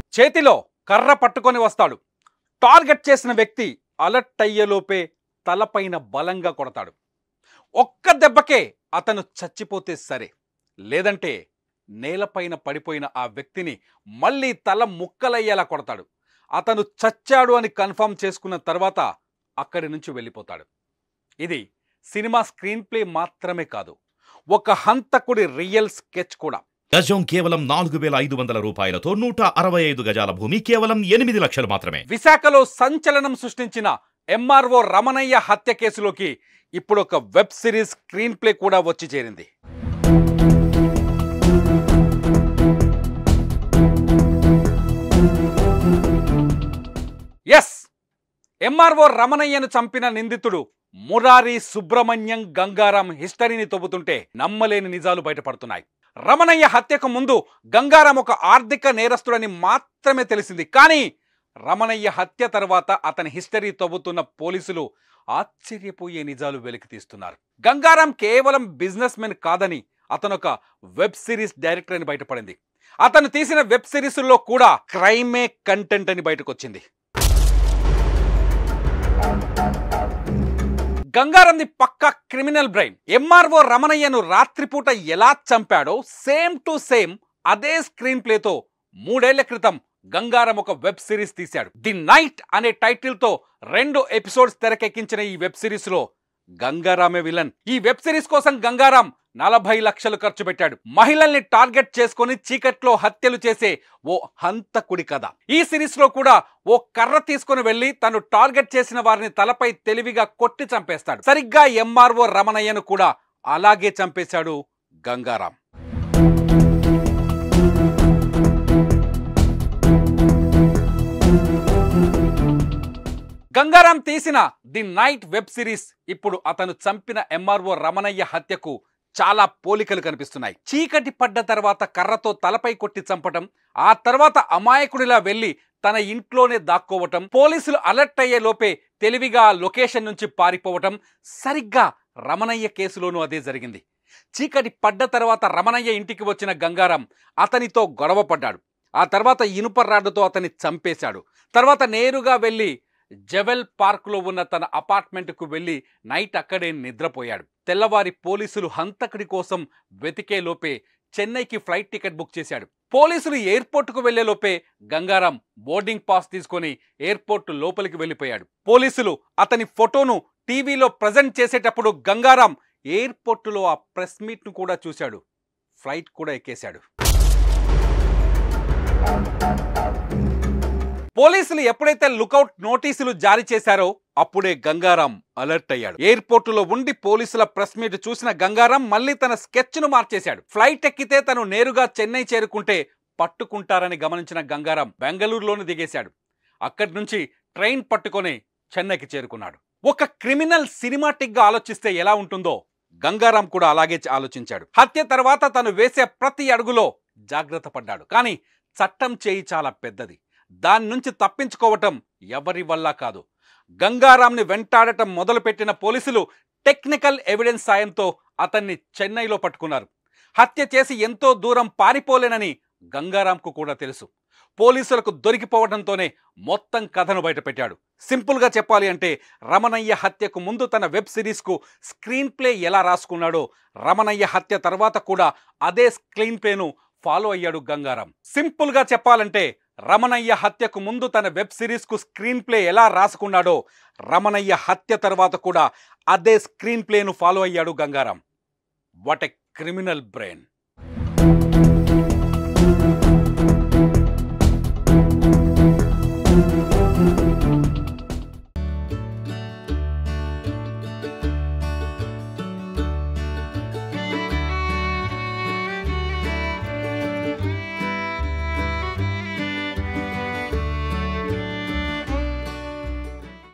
చేతిలో కర్ర పట్టుకొని వస్తాడు టార్గెట్ చేసిన వ్యక్తి అలర్ట్ అయ్యేలోపే తలపైన బలంగా కొడతాడు ఒక్క దెబ్బకే అతను చచ్చిపోతే సరే లేదంటే నేలపైన పడిపోయిన ఆ వ్యక్తిని మళ్ళీ తల ముక్కలయ్యేలా కొడతాడు అతను చచ్చాడు అని కన్ఫర్మ్ చేసుకున్న తర్వాత అక్కడి నుంచి వెళ్ళిపోతాడు ఇది సినిమా స్క్రీన్ ప్లే మాత్రమే కాదు ఒక హంతకుడి రియల్ స్కెచ్ కూడా గజం కేవలం నాలుగు వేల ఐదు వందల రూపాయలతో నూట అరవై ఐదు గజాల భూమి కేవలం ఎనిమిది లక్షలు మాత్రమే విశాఖలో సంచలనం సృష్టించిన ఎంఆర్ఓ రమణయ్య హత్య కేసులోకి ఇప్పుడు ఒక వెబ్ సిరీస్ స్క్రీన్ ప్లే కూడా వచ్చి చేరింది ఎస్ ఎంఆర్ఓ రమణయ్యను చంపిన నిందితుడు మురారి సుబ్రహ్మణ్యం గంగారాం హిస్టరీని తవ్వుతుంటే నమ్మలేని నిజాలు బయటపడుతున్నాయి రమణయ్య హత్యకు ముందు గంగారాం ఒక ఆర్థిక నేరస్తుడని మాత్రమే తెలిసింది కానీ రమణయ్య హత్య తర్వాత అతని హిస్టరీ తవ్వుతున్న పోలీసులు ఆశ్చర్యపోయే నిజాలు వెలికి తీస్తున్నారు గంగారాం కేవలం బిజినెస్ మెన్ కాదని అతను ఒక వెబ్ సిరీస్ డైరెక్టర్ అని బయటపడింది అతను తీసిన వెబ్ సిరీస్లో కూడా క్రైమే కంటెంట్ అని బయటకు వచ్చింది గంగారంది పక్క క్రిమినల్ బ్రెయిన్ ఎంఆర్ఓ రమణయ్యను రాత్రిపూట ఎలా చంపాడో సేమ్ టు సేమ్ అదే స్క్రీన్ ప్లేతో మూడేళ్ల క్రితం గంగారం ఒక వెబ్ సిరీస్ తీశాడు ది నైట్ అనే టైటిల్ తో రెండు ఎపిసోడ్స్ తెరకెక్కించిన ఈ వెబ్ సిరీస్ లో గంగారామే విలన్ ఈ వెబ్ సిరీస్ కోసం గంగారాం నలభై లక్షలు ఖర్చు పెట్టాడు మహిళల్ని టార్గెట్ చేసుకొని చీకట్లో హత్యలు చేసే ఓ హంతకుడి కథ ఈ సిరీస్ లో కూడా ఓ కర్ర తీసుకొని వెళ్లి తను టార్గెట్ చేసిన వారిని తలపై తెలివిగా కొట్టి చంపేస్తాడు సరిగ్గా ఎంఆర్ఓ రమణయ్యను కూడా అలాగే చంపేశాడు గంగారాం గంగారాం తీసిన ది నైట్ వెబ్ సిరీస్ ఇప్పుడు అతను చంపిన ఎంఆర్ఓ రమణయ్య హత్యకు చాలా పోలికలు కనిపిస్తున్నాయి చీకటి పడ్డ తర్వాత కర్రతో తలపై కొట్టి చంపటం ఆ తర్వాత అమాయకుడిలా వెళ్లి తన ఇంట్లోనే దాక్కోవటం పోలీసులు అలర్ట్ అయ్యే లోపే తెలివిగా ఆ లొకేషన్ నుంచి పారిపోవటం సరిగ్గా రమణయ్య కేసులోనూ అదే జరిగింది చీకటి పడ్డ తర్వాత రమణయ్య ఇంటికి వచ్చిన గంగారాం అతనితో గొడవ పడ్డాడు ఆ తర్వాత ఇనుప రాడ్డుతో అతన్ని చంపేశాడు తర్వాత నేరుగా వెళ్ళి జెవెల్ పార్క్లో ఉన్న తన అపార్ట్మెంట్కు వెళ్ళి నైట్ అక్కడే నిద్రపోయాడు తెల్లవారి పోలీసులు హంతకుడి కోసం వెతికే లోపే చెన్నైకి ఫ్లైట్ టికెట్ బుక్ చేశాడు పోలీసులు ఎయిర్పోర్ట్కు వెళ్లే లోపే గంగారాం బోర్డింగ్ పాస్ తీసుకొని ఎయిర్పోర్ట్ లోపలికి వెళ్ళిపోయాడు పోలీసులు అతని ఫోటోను టీవీలో ప్రజెంట్ చేసేటప్పుడు గంగారాం ఎయిర్పోర్టులో ఆ ప్రెస్ మీట్ను కూడా చూశాడు ఫ్లైట్ కూడా ఎక్కేశాడు పోలీసులు ఎప్పుడైతే లుకౌట్ నోటీసులు జారీ చేశారో అప్పుడే గంగారాం అలర్ట్ అయ్యాడు ఎయిర్పోర్టులో ఉండి పోలీసుల ప్రెస్ మీట్ చూసిన గంగారాం మళ్ళీ తన స్కెచ్ ను మార్చేశాడు ఫ్లైట్ ఎక్కితే తను నేరుగా చెన్నై చేరుకుంటే పట్టుకుంటారని గమనించిన గంగారాం బెంగళూరులోనే దిగేశాడు అక్కడి నుంచి ట్రైన్ పట్టుకొని చెన్నైకి చేరుకున్నాడు ఒక క్రిమినల్ సినిమాటిక్ గా ఆలోచిస్తే ఎలా ఉంటుందో గంగారాం కూడా అలాగే ఆలోచించాడు హత్య తర్వాత తను వేసే ప్రతి అడుగులో జాగ్రత్త పడ్డాడు కానీ చట్టం చేయి చాలా పెద్దది దాని నుంచి తప్పించుకోవటం ఎవరి వల్ల కాదు గంగారాంని వెంటాడటం మొదలుపెట్టిన పోలీసులు టెక్నికల్ ఎవిడెన్స్ సాయంతో అతన్ని చెన్నైలో పట్టుకున్నారు హత్య చేసి ఎంతో దూరం పారిపోలేనని గంగారాంకు కూడా తెలుసు పోలీసులకు దొరికిపోవడంతోనే మొత్తం కథను బయటపెట్టాడు సింపుల్గా చెప్పాలి అంటే రమణయ్య హత్యకు ముందు తన వెబ్ సిరీస్కు స్క్రీన్ ప్లే ఎలా రాసుకున్నాడో రమణయ్య హత్య తర్వాత కూడా అదే స్క్రీన్ ప్లేను ఫాలో అయ్యాడు గంగారాం సింపుల్గా చెప్పాలంటే రమణయ్య హత్యకు ముందు తన వెబ్ సిరీస్కు స్క్రీన్ ప్లే ఎలా రాసుకున్నాడో రమణయ్య హత్య తర్వాత కూడా అదే స్క్రీన్ ప్లేను ఫాలో అయ్యాడు Gangaram what a criminal brain